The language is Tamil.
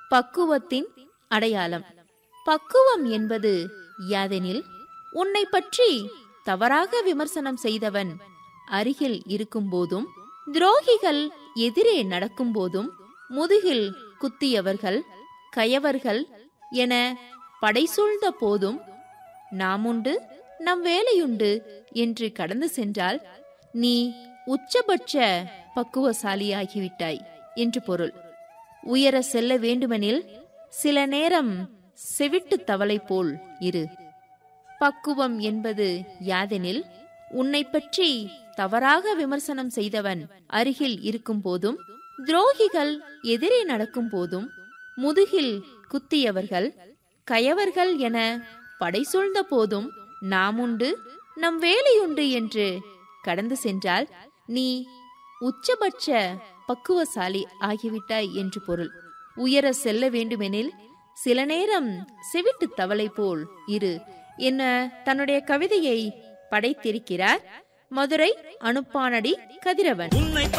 பக்குவத்தின் அடையாளம் பக்குவம் என்பது யாதெனில் உன்னை பற்றி தவறாக விமர்சனம் செய்தவன் அருகில் இருக்கும்போதும் துரோகிகள் எதிரே நடக்கும்போதும் முதுகில் குத்தியவர்கள் கயவர்கள் என படைசூழ்ந்த போதும் நாமுண்டு நம் வேலையுண்டு என்று கடந்து சென்றால் நீ உச்சபட்ச பக்குவசாலியாகிவிட்டாய் என்று பொருள் உயர செல்ல வேண்டுமெனில் சில நேரம் செவிட்டு தவளை போல் இரு பக்குவம் என்பது யாதெனில் உன்னை பற்றி தவறாக விமர்சனம் செய்தவன் அருகில் இருக்கும் போதும் துரோகிகள் எதிரே நடக்கும் போதும் முதுகில் குத்தியவர்கள் கயவர்கள் என படைசூழ்ந்த போதும் நாமுண்டு நம் வேலையுண்டு என்று கடந்து சென்றால் நீ உச்சபட்ச பக்குவசாலி ஆகிவிட்டாய் என்று பொருள் உயர செல்ல வேண்டுமெனில் சில நேரம் செவிட்டு தவளை போல் இரு என்ன தன்னுடைய கவிதையை படைத்திருக்கிறார் மதுரை அனுப்பானடி கதிரவன் உன்னை